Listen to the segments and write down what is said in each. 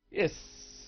Yes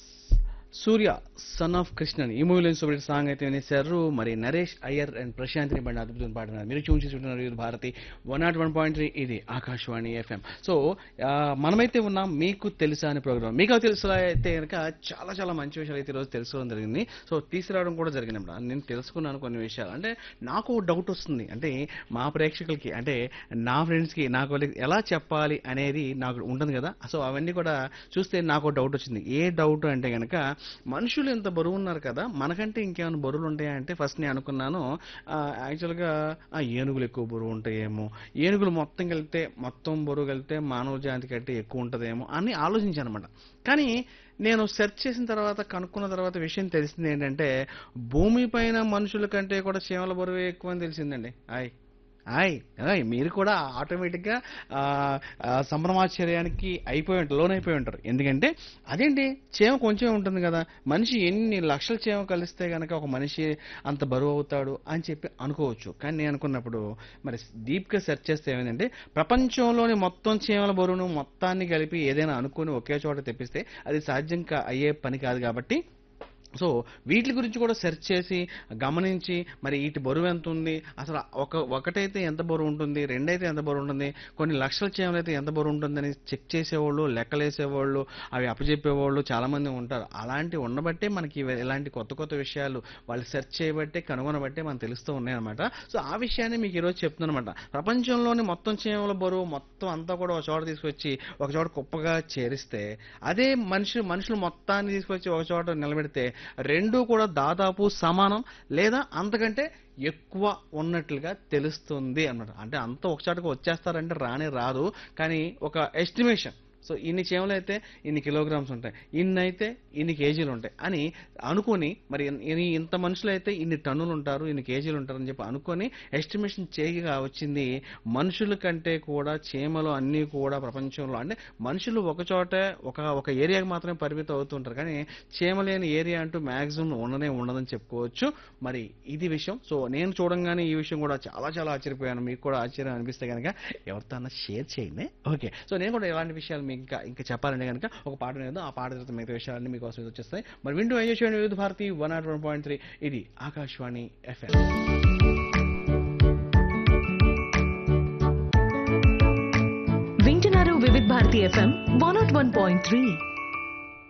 Surya son of Krishnan ఈ మూవీలో super song అయితే వినేశారు మరి నరేష్ అయ్యర్ అండ్ ప్రశాంతిని బండి అద్భుతం పాడినారు మీరు చూసి చూస్తున్నారు ఇది Bharati one nought one point three ఇది ఆకాశవాణి ఎఫ్ఎం సో ఆ, మనమైతే ఉన్నాం మీకు తెలుసా అనే ప్రోగ్రామ్ మీకు తెలుసా అయితే కనుక చాలా చాలా మంచి విషయాలు అయితే ఈరోజు తెలుసుకోవడం జరిగింది సో తీసుకురావడం కూడా జరిగింది అన్నమాట. నేను తెలుసుకున్నాను కొన్ని విషయాలు అంటే నాకు డౌట్ వస్తుంది అంటే మా ప్రేక్షకులకి అంటే నా ఫ్రెండ్స్కి నాకు వాళ్ళకి ఎలా చెప్పాలి అనేది నాకు ఉంటుంది కదా సో అవన్నీ కూడా చూస్తే నాకు డౌట్ వచ్చింది ఏ డౌట్ అంటే కనుక మనుషులు ఎంత బరువు ఉన్నారు కదా మనకంటే ఇంకేమైనా బరువులు ఉంటాయా అంటే ఫస్ట్ నేను అనుకున్నాను ఆ, యాక్చువల్గా ఆ ఏనుగులు ఎక్కువ బరువు ఉంటాయేమో ఏనుగులు మొత్తం కలిపితే మొత్తం బరువు కలిపితే మానవ జాతి కంటే ఎక్కువ ఉంటుందేమో అని ఆలోచించాను అనమాట కానీ నేను సెర్చ్ చేసిన తర్వాత కనుక్కున్న తర్వాత విషయం తెలిసింది ఏంటంటే భూమి పైన మనుషుల కంటే కూడా చీమల బరువు ఎక్కువ అని తెలిసిందండి హాయ్ హాయ్ హాయ్ మీరు కూడా ఆటోమేటిక్గా ఆ, ఆ, సంభ్రమాశ్చర్యానికి అయిపోయి ఉంటారు లోన్ అయిపోయి ఉంటారు ఎందుకంటే అదేంటి చేమ కొంచెం ఉంటుంది కదా మనిషి ఎన్ని లక్షల చేమ కలిస్తే కనుక ఒక మనిషి అంత బరువు అవుతాడు అని చెప్పి అనుకోవచ్చు కానీ నేను అనుకున్నప్పుడు మరి డీప్గా సెర్చ్ చేస్తే ఏమైందంటే ప్రపంచంలోని మొత్తం చీమల బరువును మొత్తాన్ని కలిపి ఏదైనా అనుకుని ఒకే చోట తెప్పిస్తే అది సాధ్యం కా అయ్యే పని కాదు కాబట్టి సో వీటి గురించి కూడా సెర్చ్ చేసి గమనించి మరి వీటి బరువు ఎంత ఉంది అసలు ఒక ఒకటైతే ఎంత బరువు ఉంటుంది రెండైతే ఎంత బరువు ఉంటుంది కొన్ని లక్షల చేమలు అయితే ఎంత బరువు ఉంటుందని చెక్ చేసేవాళ్ళు లెక్కలేసేవాళ్ళు అవి అప్పచెప్పేవాళ్ళు చాలా మంది ఉంటారు అలాంటి ఉండబట్టే మనకి ఇవి- ఇలాంటి కొత్త కొత్త విషయాలు వాళ్ళు సెర్చ్ చేయబట్టే కనుగొనబట్టే మనకు తెలుస్తూ ఉన్నాయన్నమాట సో ఆ విషయాన్ని మీకు ఈరోజు చెప్తున్నాను అనమాట ప్రపంచంలోని మొత్తం చేమల బరువు మొత్తం అంతా కూడా ఒక చోట తీసుకొచ్చి ఒక చోట కుప్పగా చేరిస్తే అదే మనిషి మనుషులు మొత్తాన్ని తీసుకొచ్చి ఒక చోట నిలబెడితే రెండు కూడా దాదాపు సమానం లేదా అంతకంటే ఎక్కువ ఉన్నట్లుగా తెలుస్తుంది అన్నమాట అంటే అంత ఒక చోటకు వచ్చేస్తారంటే రానే రాదు కానీ ఒక ఎస్టిమేషన్ సో ఇన్ని చేమలు అయితే ఇన్ని కిలోగ్రామ్స్ ఉంటాయి ఇన్ని అయితే ఇన్ని కేజీలు ఉంటాయి అని అనుకొని మరి ఇన్ని ఇంత మనుషులు అయితే ఇన్ని టన్నులు ఉంటారు ఇన్ని కేజీలు ఉంటారు అని చెప్పి అనుకొని ఎస్టిమేషన్ చేయగా వచ్చింది మనుషుల కంటే కూడా చీమలు అన్నీ కూడా ప్రపంచంలో అంటే మనుషులు ఒక చోట ఒక ఒక ఏరియాకి మాత్రమే పరిమితం అవుతుంటారు కానీ చీమ లేని ఏరియా అంటూ మ్యాక్సిమం ఉండనే ఉండదని చెప్పుకోవచ్చు మరి ఇది విషయం సో నేను చూడంగానే ఈ విషయం కూడా చాలా చాలా ఆశ్చర్యపోయాను మీకు కూడా ఆశ్చర్యం అనిపిస్తే కనుక ఎవరితో అన్నా షేర్ చేయండి ఓకే సో నేను కూడా ఇలాంటి విషయాలు మీకు ఇంకా ఇంకా చెప్పాలంటే కనుక ఒక పాట లేదు ఆ పాట తర్వాత మిగతా విషయాలన్నీ మీకోసం ఇది వచ్చేస్తాయి మరి వింటూ ఎంజాయ్ చేయండి Vividh Bharati one nought one point three ఇది ఆకాశవాణి ఎఫ్ఎం వింటున్నారు Vividh Bharati FM one nought one point three